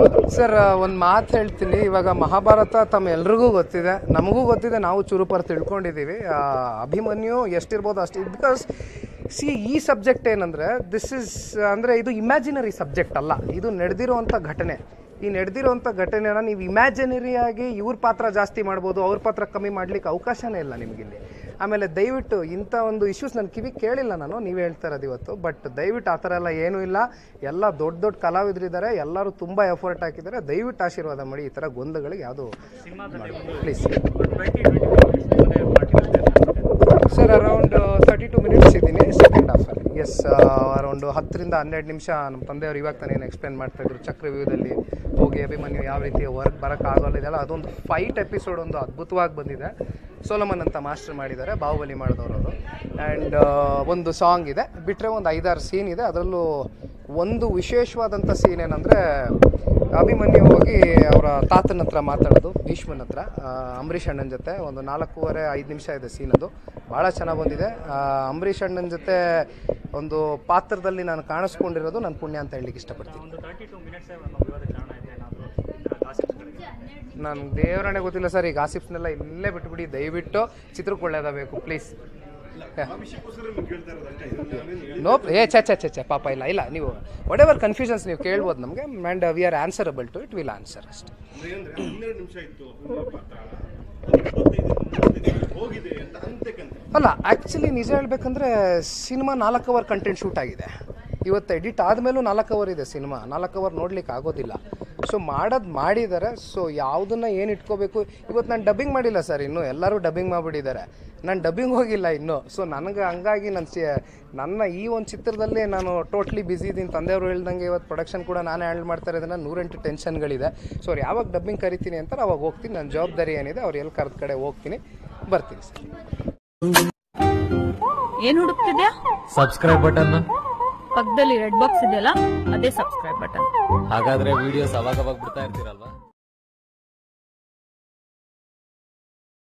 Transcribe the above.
ಹೇಳ್ಬೋದು ಸರ್ ಒಂದು ಮಾತು ಹೇಳ್ತೀನಿ ಇವಾಗ ಮಹಾಭಾರತ ತಮ್ಮ ಎಲ್ರಿಗೂ ಗೊತ್ತಿದೆ ನಮಗೂ ಗೊತ್ತಿದೆ ನಾವು ಚುರುಪರ್ ತಿಳ್ಕೊಂಡಿದ್ದೀವಿ ಆ, ಅಭಿಮನ್ಯು ಎಷ್ಟಿರ್ಬೋದು ಅಷ್ಟು ಬಿಕಾಸ್ ಸಿ ಈ ಸಬ್ಜೆಕ್ಟ್ ಏನಂದರೆ ದಿಸ್ ಇಸ್ ಅಂದರೆ ಇದು ಇಮ್ಯಾಜಿನರಿ ಸಬ್ಜೆಕ್ಟ್ ಅಲ್ಲ ಇದು ನಡೆದಿರುವಂಥ ಘಟನೆ ಈ ನಡೆದಿರುವಂಥ ಘಟನೆನ ನೀವು ಇಮ್ಯಾಜಿನರಿ ಆಗಿ ಇವ್ರ ಪಾತ್ರ ಜಾಸ್ತಿ ಮಾಡ್ಬೋದು ಅವ್ರ ಪಾತ್ರ ಕಮ್ಮಿ ಮಾಡ್ಲಿಕ್ಕೆ ಅವಕಾಶನೇ ಇಲ್ಲ ನಿಮಗಿಲ್ಲಿ ಆಮೇಲೆ ದಯವಿಟ್ಟು ಇಂಥ ಒಂದು ಇಶ್ಯೂಸ್ ನನ್ನ ಕಿವಿ ಕೇಳಿಲ್ಲ ನಾನು ನೀವು ಹೇಳ್ತಾ ಇರೋದು ಇವತ್ತು ಬಟ್ ದಯವಿಟ್ಟು ಆ ಥರ ಎಲ್ಲ ಏನೂ ಇಲ್ಲ ಎಲ್ಲ ದೊಡ್ಡ ದೊಡ್ಡ ಕಲಾವಿದರಿದ್ದಾರೆ ಎಲ್ಲರೂ ತುಂಬ ಎಫರ್ಟ್ ಹಾಕಿದ್ದಾರೆ ದಯವಿಟ್ಟು ಆಶೀರ್ವಾದ ಮಾಡಿ ಈ ಥರ ಗೊಂದಗಳಿಗೆ ಯಾವುದು please sir around thirty two minutes ಇದ್ದೀನಿ ಸೆಕೆಂಡ್ ಹಾಫಲ್ಲಿ ಎಸ್ ಅರೌಂಡ್ ಹತ್ತರಿಂದ ಹನ್ನೆರಡು ನಿಮಿಷ ನಮ್ಮ ತಂದೆಯವರು ಇವಾಗ ತಾನೇ ಏನು ಎಕ್ಸ್ಪ್ಲೇನ್ ಮಾಡ್ತಾಯಿದ್ರು ಚಕ್ರವ್ಯೂಹದಲ್ಲಿ ಹೋಗಿ ಅಭಿಮನ್ಯು ಯಾವ ರೀತಿ ವರ್ಕ್ ಬರೋಕ್ಕಾಗಲ್ಲ ಇದೆಲ್ಲ ಅದೊಂದು ಫೈಟ್ ಎಪಿಸೋಡ್ ಒಂದು ಅದ್ಭುತವಾಗಿ ಬಂದಿದೆ ಸೋಲಮನ್ ಅಂತ ಮಾಸ್ಟರ್ ಮಾಡಿದ್ದಾರೆ ಬಾಹುಬಲಿ ಮಾಡಿದವರು ಅವರು ಆ್ಯಂಡ್ ಒಂದು ಸಾಂಗ್ ಇದೆ ಬಿಟ್ಟರೆ ಒಂದು ಐದಾರು ಸೀನ್ ಇದೆ ಅದರಲ್ಲೂ ಒಂದು ವಿಶೇಷವಾದಂಥ ಸೀನ್ ಏನಂದರೆ ಅಭಿಮನ್ಯು ಹೋಗಿ ಅವರ ತಾತನ ಹತ್ರ ಮಾತಾಡೋದು ಭೀಷ್ಮನ ಹತ್ರ ಆ, ಅಂಬರೀಷ್ ಅಣ್ಣನ ಜೊತೆ ಒಂದು ನಾಲ್ಕೂವರೆ ಐದು ನಿಮಿಷ ಇದೆ ಸೀನ್ ಅದು ಭಾಳ ಚೆನ್ನಾಗಿ ಬಂದಿದೆ ಆ, ಅಂಬರೀಷ್ ಅಣ್ಣನ ಜೊತೆ ಒಂದು ಪಾತ್ರದಲ್ಲಿ ನಾನು ಕಾಣಿಸ್ಕೊಂಡಿರೋದು ನನ್ನ ಪುಣ್ಯ ಅಂತ ಹೇಳಲಿಕ್ಕೆ ಇಷ್ಟಪಡ್ತೀನಿ ಒಂದು ತರ್ಟಿ ಟು ಮಿನಿಟ್ಸ್ ಒಂದು ವಿವಾದ ಕಾರಣ ಇದೆ ಏನಾದರೂ ಗಾಸಿಪ್ಸ್ಗಳಿಗೆ ನಾನು ದೇವರಣೆ ಗೊತ್ತಿಲ್ಲ ಸರ್ ಈ ಗಾಸಿಪ್ಸ್ನೆಲ್ಲ ಇಲ್ಲೇ ಬಿಟ್ಬಿಡಿ ದಯವಿಟ್ಟು ಚಿತ್ರಕ್ಕೆ ಒಳ್ಳೇದಾಗಬೇಕು ಪ್ಲೀಸ್ ನೋ ಏ ಚ ಚ ಚ ಚ ಪಾಪ ಇಲ್ಲ ಇಲ್ಲ ನೀವು ವಾಟ್ ಎವರ್ ಕನ್ಫ್ಯೂಷನ್ಸ್ ನೀವು ಕೇಳ್ಬೋದು ನಮಗೆ and we are answerable to it will answer ಅಷ್ಟೇ ಹನ್ನೆರಡು ನಿಮಿಷ ಇತ್ತು ಅಭಿನಯ ಪಾತ್ರ ಇಪ್ಪತ್ತೈದು ಮೂವತ್ತೈದು ನಿಮಿಷ ಹೋಗಿದೆ ಅಂತ ಅಂತಕ್ಕಂತೆ ಅಲ್ಲ ಆ್ಯಕ್ಚುಲಿ ನಿಜ ಹೇಳ್ಬೇಕಂದ್ರೆ ಸಿನಿಮಾ ನಾಲ್ಕು ಅವರ್ ಕಂಟೆಂಟ್ ಶೂಟ್ ಆಗಿದೆ ಇವತ್ತು ಎಡಿಟ್ ಆದಮೇಲೂ ನಾಲ್ಕು ಅವರ್ ಇದೆ ಸಿನಿಮಾ ನಾಲ್ಕು ಅವರ್ ನೋಡ್ಲಿಕ್ಕೆ ಆಗೋದಿಲ್ಲ ಸೊ ಮಾಡೋದು ಮಾಡಿದ್ದಾರೆ ಸೊ ಯಾವುದನ್ನ ಏನು ಇಟ್ಕೋಬೇಕು ಇವತ್ತು ನಾನು ಡಬ್ಬಿಂಗ್ ಮಾಡಿಲ್ಲ ಸರ್ ಇನ್ನೂ ಎಲ್ಲರೂ ಡಬ್ಬಿಂಗ್ ಮಾಡಿಬಿಟ್ಟಿದ್ದಾರೆ ನಾನು ಡಬ್ಬಿಂಗ್ ಹೋಗಿಲ್ಲ ಇನ್ನೂ ಸೊ ನನಗೆ ಹಂಗಾಗಿ ನನ್ನ ಸಿ ನನ್ನ ಈ ಒಂದು ಚಿತ್ರದಲ್ಲಿ ನಾನು ಟೋಟ್ಲಿ ಬ್ಯುಸಿ ಇದ್ದೀನಿ ತಂದೆಯವರು ಹೇಳ್ದಂಗೆ ಇವತ್ತು ಪ್ರೊಡಕ್ಷನ್ ಕೂಡ ನಾನೇ ಹ್ಯಾಂಡಲ್ ಮಾಡ್ತಾ ಇರೋದ್ರಿಂದ ನೂರೆಂಟು ಟೆನ್ಷನ್ಗಳಿದೆ ಸೊ ಅವ್ರು ಯಾವಾಗ ಡಬ್ಬಿಂಗ್ ಕರಿತೀನಿ ಅಂತಾರೆ ಅವಾಗ ಹೋಗ್ತೀನಿ ನನ್ನ ಜವಾಬ್ದಾರಿ ಏನಿದೆ ಅವ್ರು ಎಲ್ಲಿ ಕರೆದ ಕಡೆ ಹೋಗ್ತೀನಿ ಬರ್ತೀನಿ ಸರ್ ಏನ್ ಹುಡುಕ್ತಿದ್ಯಾ ಸಬ್ಸ್ಕ್ರೈಬ್ ಬಟನ್ ಪಕ್ಕದಲ್ಲಿ ರೆಡ್ ಬಾಕ್ಸ್ ಇದೆಯಲ್ಲ ಅದೇ ಸಬ್ಸ್ಕ್ರೈಬ್ ಬಟನ್ ಹಾಗಾದ್ರೆ ವಿಡಿಯೋಸ್ ಅವಾಗ ಅವಾಗ ಬಿಡ್ತಾ ಇರ್ತೀರಲ್ವಾ